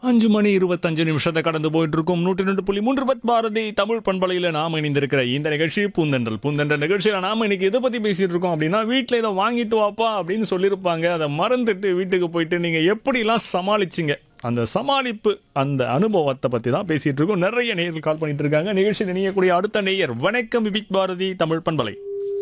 அஞ்சு மணி இருபத்தஞ்சு நிமிஷத்தை கடந்து போயிட்டு இருக்கோம் நூற்றி ரெண்டு புள்ளி மூன்று பத் பாரதி தமிழ் பண்பலையில் நாம் இணைந்திருக்கிற இந்த நிகழ்ச்சி பூந்தென்றல் பூந்தென்றல் நிகழ்ச்சியில் நாம இன்னைக்கு எதை பற்றி பேசிட்டு இருக்கோம் அப்படின்னா வீட்டில் இதை வாங்கிட்டு வாப்பா அப்படின்னு சொல்லியிருப்பாங்க அதை மறந்துட்டு வீட்டுக்கு போயிட்டு நீங்கள் எப்படிலாம் சமாளிச்சிங்க அந்த சமாளிப்பு அந்த அனுபவத்தை பற்றி தான் பேசிட்டு இருக்கோம் நிறைய நேயர்கள் கால் பண்ணிட்டு இருக்காங்க நிகழ்ச்சியில் இணையக்கூடிய அடுத்த நேயர் வணக்கம் விபிக் பாரதி தமிழ் பண்பலை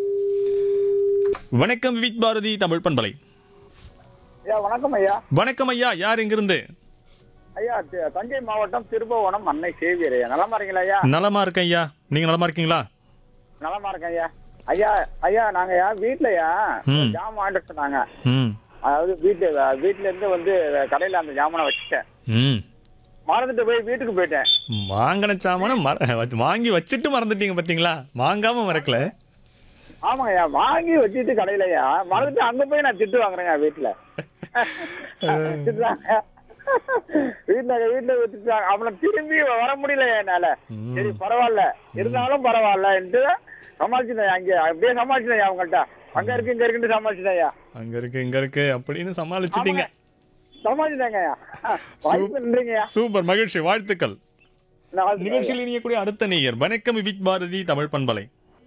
வணக்கம் விபிக் பாரதி தமிழ் பண்பலை ஐயா வணக்கம் ஐயா வணக்கம் ஐயா யார் எங்கிருந்து ஐயா தி- தஞ்சை மாவட்டம் திருபுவனம் அன்னை சேவியர் ஐயா நலமா இருக்கீங்களா ஐயா நலமா இருக்கேன் ஐயா நீங்க நலமா இருக்கீங்களா நலமா இருக்கேன் ஐயா ஐயா ஐயா நாங்க ஐயா வீட்லயா ம். ஜாமான் வாங்கிட்டு சொன்னாங்க ம் அதாவது வீட்டு வீட்டுல இருந்து வந்து கடையில அந்த ஜாமானை வச்சுட்டேன் ம் மறந்துட்டு போய் வீட்டுக்கு போயிட்டேன் வாங்கின சாமான மற வச்சு- வாங்கி வச்சுட்டு மறந்துட்டீங்க பாத்தீங்களா வாங்காம மறக்கல ஆமாங்க ஐயா வாங்கி வச்சுட்டு கடையில ஐயா மறந்துட்டு அங்க போய் நான் திட்டு வாங்குறேங்க வீட்டுல திட்டுறாங்க வீட்டுல வீட்டுல திட்டுறாங்க அவனை திரும்பி வர முடியல என்னால ம். சரி பரவாயில்ல இருந்தாலும் பரவாயில்லன்ட்டு சமாளிச்சுட்டேன் அங்கே அப்படியே சமாளிச்சுட்டேன் அவங்கள்ட்ட அங்க இருக்கு இங்க இருக்குன்னு சமாளிச்சுட்டேன் அங்க இருக்கு இங்க இருக்கு அப்படின்னு சமாளிச்சிட்டீங்க சமாளிச்சுட்டாங்க வாய்ப்பு நன்றிங்கய்யா சூப்பர் மகிழ்ச்சி வாழ்த்துக்கள் நான் நிகழ்ச்சியில் இணையக்கூடிய அடுத்த நேயர் வணக்கம் விபிக் பாரதி தமிழ் பண்பலை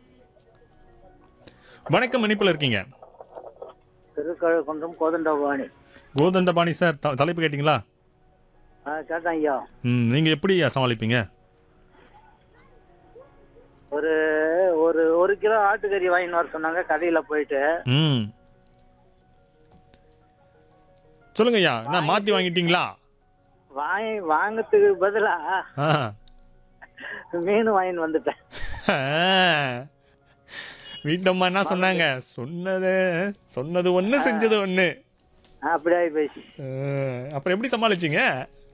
வணக்கம் இணைப்புல இருக்கீங்க திருக்கழுக்குன்றம் கோதண்டபாணி கோதண்டபாணி சார் த- தலைப்பு கேட்டிங்களா கேட்டேன் ஐயா ம் நீங்க எப்படி சமாளிப்பீங்க ஒரு ஒரு ஒரு கிலோ ஆட்டுக்கறி வாங்கின்னு வர சொன்னாங்க கடையில போயிட்டு ம் சொல்லுங்க ஐயா என்ன மாத்தி வாங்கிட்டீங்களா வாங்கி வாங்கறதுக்கு பதிலா ஆ மீன் வாங்கின்னு வந்துட்டேன் வீட்டம்மா என்ன சொன்னாங்க சொன்னது சொன்னது ஒண்ணு செஞ்சது ஒண்ணு அப்படியே பேசி அஹ், அப்புறம் எப்படி சமாளிச்சீங்க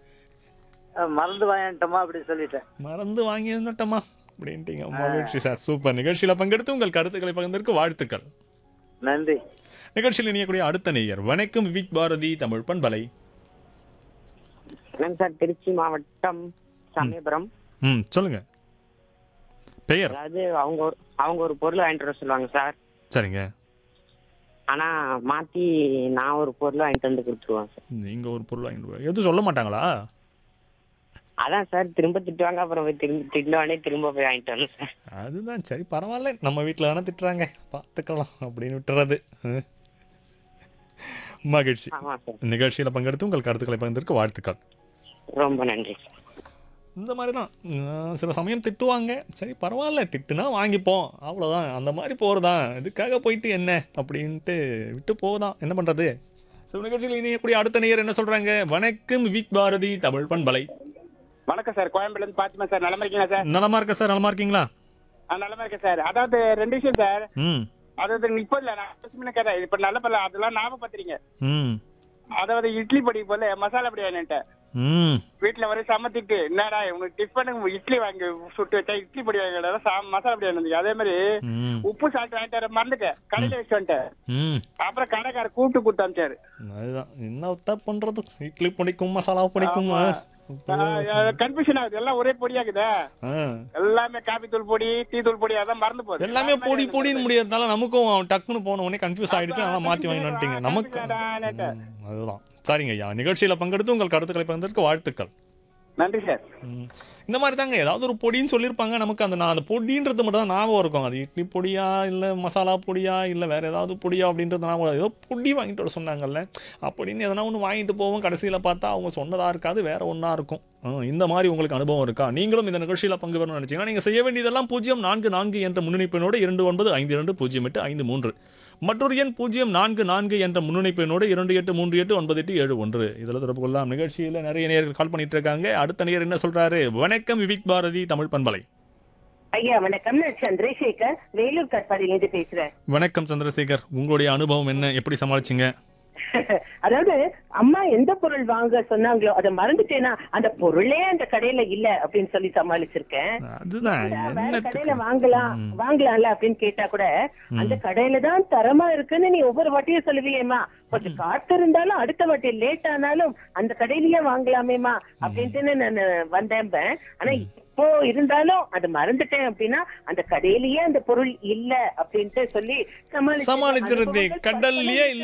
மறந்து வாங்கிட்டோமா அப்படி சொல்லிட்டேன் மறந்து வாங்கி வந்துட்டோமா அப்படின்ட்டீங்க மகிழ்ச்சி சார் சூப்பர் நிகழ்ச்சியில பங்கெடுத்து உங்கள் கருத்துக்களை பகிர்ந்ததற்கு வாழ்த்துக்கள் நன்றி நிகழ்ச்சியில் இணையக்கூடிய அடுத்த நேயர் வணக்கம் விவிக் பாரதி தமிழ் பண்பலை வணக்கம் சார் திருச்சி மாவட்டம் சமயபுரம் ம் சொல்லுங்க பெயர் அதாவது அவங்க ஒரு அவங்க ஒரு பொருள் வாங்கிட்டு வர சொல்லுவாங்க சார் சரிங்க ஆனா மாத்தி நான் ஒரு பொருள் வாங்கிட்டு வந்து கொடுத்துருவேன் சார் நீங்க ஒரு பொருள் வாங்கிட்டு வா- எதுவும் சொல்ல மாட்டாங்களா அதான் சார் திரும்ப திட்டுவாங்க அப்புறம் போய் திரும்ப திட்டுவானே திரும்ப போய் வாங்கிட்டு வரணும் சார் அதுதான் சரி பரவாயில்ல நம்ம வீட்டில் தானே திட்டுறாங்க பார்த்துக்கலாம் அப்படின்னு விட்டுறது ம். மகிழ்ச்சி ஆமா சார் நிகழ்ச்சியில் பங்கெடுத்து உங்கள் கருத்துக்களை பகிர்ந்ததற்கு வாழ்த்துக்கள் ரொம்ப நன்றி சார் இந்த மாதிரி தான் உம், சில சமயம் திட்டுவாங்க சரி பரவாயில்ல திட்டுனா வாங்கிப்போம் அவ்வளோதான் அந்த மாதிரி போகிறதான் இதுக்காக போயிட்டு என்ன அப்படின்ட்டு விட்டு போதான் என்ன பண்ணுறது ஸோ நிகழ்ச்சியில் இணையக்கூடிய அடுத்த நேயர் என்ன சொல்கிறாங்க வணக்கம் விக் பாரதி தமிழ் பண்பலை வணக்கம் சார் கோயம்பேடுல இருந்து பாத்திமா சார் நலமா இருக்கீங்களா சார் நலமா இருக்க சார் நலமா இருக்கீங்களா ஆ, நலமா இருக்கேன் சார் அதாவது ரெண்டு விஷயம் சார் ம் அதாவது இப்ப இல்ல நான் first முன்ன கேட்டேன் இப்ப நல்ல பல்ல அதெல்லாம் ஞாபகப்படுத்துறீங்க ம் அதாவது இட்லி பொடி போல மசாலா பொடி வாங்கிட்டேன் ம் வீட்டுல வர சமத்திட்டு என்னடா உனக்கு டிஃபனுக்கு இட்லி வாங்கி சுட்டு வச்சா இட்லி பொடி வாங்கிட்டா சா- மசாலா பொடி வாங்கி அதே மாதிரி ம் உப்பு சாப்பிட்டு வாங்கிட்டு வர மறந்துட்டேன் கடையில வச்சு வந்துட்டேன் ம் அப்புறம் கடைக்கார கூப்பிட்டு கொடுத்து அமிச்சாரு அதுதான் என்ன தான் பண்றது இட்லி பிடிக்கும் மசாலா பிடிக்கும் கன்ஃபியூஷன் ஆகுது எல்லாம் ஒரே பொடியாக்குதா ஆ. எல்லாமே காபி தூள் பொடி டீ தூள் பொடி அதான் மறந்து போகுது எல்லாமே பொடி பொடின்னு முடியாதனால நமக்கும் டக்குன்னு போன உடனே கன்ஃபியூஸ் ஆயிடுச்சு அதனால மாத்தி வாங்கி வந்துட்டீங்க நமக்கு ம், அதுதான் சரிங்க ஐயா நிகழ்ச்சியில பங்கெடுத்து உங்கள் கருத்துக்களை பகிர்ந்ததற்கு வாழ்த்துக்கள் நன்றி சார் ம். இந்த மாதிரி தாங்க ஏதாவது ஒரு பொடின்னு சொல்லியிருப்பாங்க நமக்கு அந்த நான் அந்த பொடின்றது மட்டும் தான் ஞாபகம் இருக்கும் அது இட்லி பொடியா இல்லை மசாலா பொடியா இல்லை வேற ஏதாவது பொடியா அப்படின்றது ஞாபகம் வராது. ஏதோ பொடி வாங்கிட்டு வர சொன்னாங்கல்ல அப்படின்னு எதனா ஒன்று வாங்கிட்டு போவோம் கடைசியில் பார்த்தா அவங்க சொன்னதாக இருக்காது வேற ஒன்றா இருக்கும் ஆ, இந்த மாதிரி உங்களுக்கு அனுபவம் இருக்கா நீங்களும் இந்த நிகழ்ச்சியில் பங்கு பெறணும்னு நினச்சிங்கன்னா நீங்கள் செய்ய வேண்டியதெல்லாம் பூஜ்ஜியம் நான்கு நான்கு என்ற முன்னிணைப்பினோடு இரண்டு ஒன்பது ஐந்து இரண்டு பூஜ்ஜியம் எட்டு ஐந்து மூன்று மற்றொரு எண் பூஜ்ஜியம் நான்கு நான்கு என்ற முன்னிணைப்பினோடு இரண்டு எட்டு மூன்று எட்டு ஒன்பது எட்டு ஏழு ஒன்று இதில் தொடர்பு கொள்ளலாம் நிகழ்ச்சியில் நிறைய நேயர்கள் கால் பண்ணிட்டு இருக்காங்க அடுத்த நேயர் என்ன சொல்றாரு வணக்கம் விவிக் பாரதி தமிழ் பண்பலை ஐயா வணக்கம் நான் சந்திரசேகர் வேலூர் கட்பாடியிலிருந்து பேசுறேன் வணக்கம் சந்திரசேகர் உங்களுடைய அனுபவம் என்ன எப்படி சமாளிச்சீங்க அதாவது அம்மா எந்த பொருள் வாங்க சொன்னாங்களோ அதை மறந்துட்டேனா அந்த பொருளே அந்த கடையில இல்ல அப்படின்னு சொல்லி சமாளிச்சிருக்கேன் அதுதான் வேற கடையில என்னத்துக்கு வாங்கலாம் வாங்கலாம்ல அப்படின்னு கேட்டா கூட அந்த கடையில தான் தரமா இருக்குன்னு நீ ஒவ்வொரு வாட்டியும் சொல்லுவியேம்மா கொஞ்சம் காத்து இருந்தாலும் அடுத்த வாட்டி லேட் ஆனாலும் அந்த கடையிலயே வாங்கலாமேமா அப்படின்ட்டு நான் வந்தேன் ஆனா இப்போ இருந்தாலும் அது மறந்துட்டேன் அப்படின்னா அந்த கடையிலயே அந்த பொருள் இல்ல அப்படின்ட்டு சொல்லி சமாளிச்சு சமாளிச்சிருந்தேன் கடல்லயே இல்ல